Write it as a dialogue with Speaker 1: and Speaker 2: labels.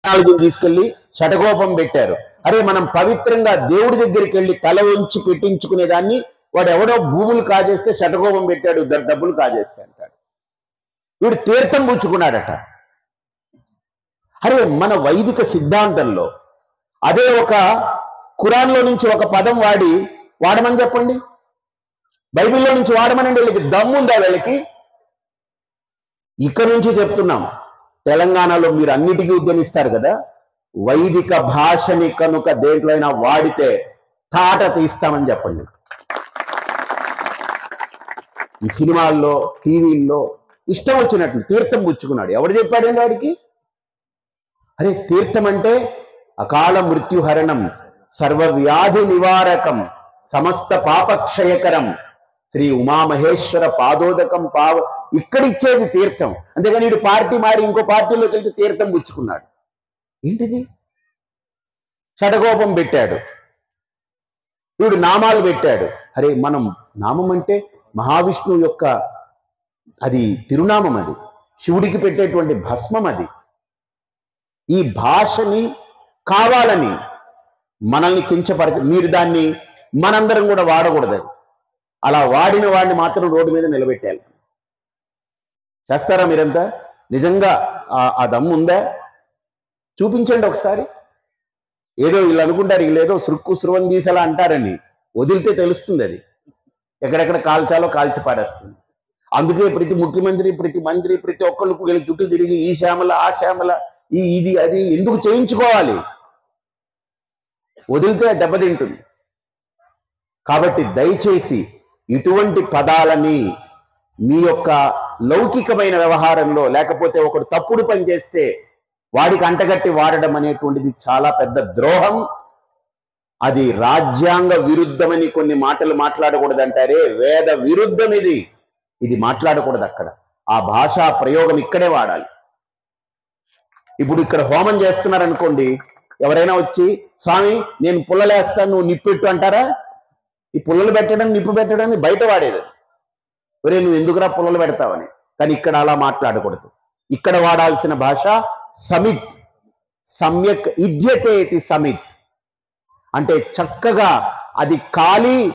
Speaker 1: నాలుగుని తీసుకెళ్లి శటకోపం పెట్టారు అరే మనం పవిత్రంగా దేవుడి దగ్గరికి వెళ్ళి తల ఉంచి పెట్టించుకునే దాన్ని వాడు ఎవడో భూములు కాజేస్తే శటకోపం పెట్టాడు ద- డబ్బులు కాజేస్తే అంటాడు వీడు తీర్థం పుచ్చుకున్నాడట అరే మన వైదిక సిద్ధాంతంలో అదే ఒక ఖురాన్లో నుంచి ఒక పదం వాడి వాడమని చెప్పండి బైబిల్లో నుంచి వాడమనండి వీళ్ళకి దమ్ముందా వీళ్ళకి ఇక్కడ నుంచి చెప్తున్నాం తెలంగాణలో మీరు అన్నిటికీ ఉద్యమిస్తారు కదా వైదిక భాషని కనుక దేంట్లో అయినా వాడితే తాట తీస్తామని చెప్పండి ఈ సినిమాల్లో టీవీల్లో ఇష్టం వచ్చినట్లు తీర్థం పుచ్చుకున్నాడు ఎవడు చెప్పాడండి వాడికి అరే తీర్థం అంటే అకాల మృత్యుహరణం సర్వ వ్యాధి నివారకం సమస్త పాపక్షయకరం శ్రీ ఉమామహేశ్వర పాదోదకం పావ ఇక్కడ ఇచ్చేది తీర్థం అంతేగాని వీడు పార్టీ మారి ఇంకో పార్టీలోకి వెళ్తే తీర్థం పుచ్చుకున్నాడు ఏంటిది షడగోపం పెట్టాడు వీడు నామాలు పెట్టాడు అరే మనం నామం అంటే మహావిష్ణువు యొక్క అది తిరునామం అది శివుడికి పెట్టేటువంటి భస్మం అది ఈ భాషని కావాలని మనల్ని కించపరచ మీరు దాన్ని మనందరం కూడా వాడకూడదు అది అలా వాడిన వాడిని మాత్రం రోడ్డు మీద నిలబెట్టాలి చేస్తారా మీరంతా నిజంగా ఆ- ఆ దమ్ము ఉందా చూపించండి ఒకసారి ఏదో వీళ్ళు అనుకుంటారు వీళ్ళేదో సురుక్కు సురువం తీసేలా అంటారని వదిలితే తెలుస్తుంది అది ఎక్కడెక్కడ కాల్చాలో కాల్చి పాడేస్తుంది అందుకే ప్రతి ముఖ్యమంత్రి ప్రతి మంత్రి ప్రతి ఒక్కళ్ళు వీళ్ళ చుట్టూ తిరిగి ఈ శ్యామల ఆ శ్యామల ఈ ఇది అది ఎందుకు చేయించుకోవాలి వదిలితే దెబ్బతింటుంది కాబట్టి దయచేసి ఇటువంటి పదాలని మీ యొక్క లౌకికమైన వ్యవహారంలో లేకపోతే ఒకడు తప్పుడు పని చేస్తే వాడికి అంటగట్టి వాడడం అనేటువంటిది చాలా పెద్ద ద్రోహం అది రాజ్యాంగ విరుద్ధమని కొన్ని మాటలు మాట్లాడకూడదు అంటారే వేద విరుద్ధం ఇది ఇది మాట్లాడకూడదు అక్కడ ఆ భాషా ప్రయోగం ఇక్కడే వాడాలి ఇప్పుడు ఇక్కడ హోమం చేస్తున్నారనుకోండి ఎవరైనా వచ్చి స్వామి నేను పుల్లలేస్తాను నువ్వు నిప్పెట్టు అంటారా ఈ పుల్లలు పెట్టడం నిప్పు పెట్టడం బయట వాడేది అది. ఒరే నువ్వు ఎందుకురా పుల్లలు పెడతావని కానీ ఇక్కడ అలా మాట్లాడకూడదు ఇక్కడ వాడాల్సిన భాష సమిత్ సమ్యక్ ఇద్యతే ఇది సమిత్ అంటే చక్కగా అది ఖాళీ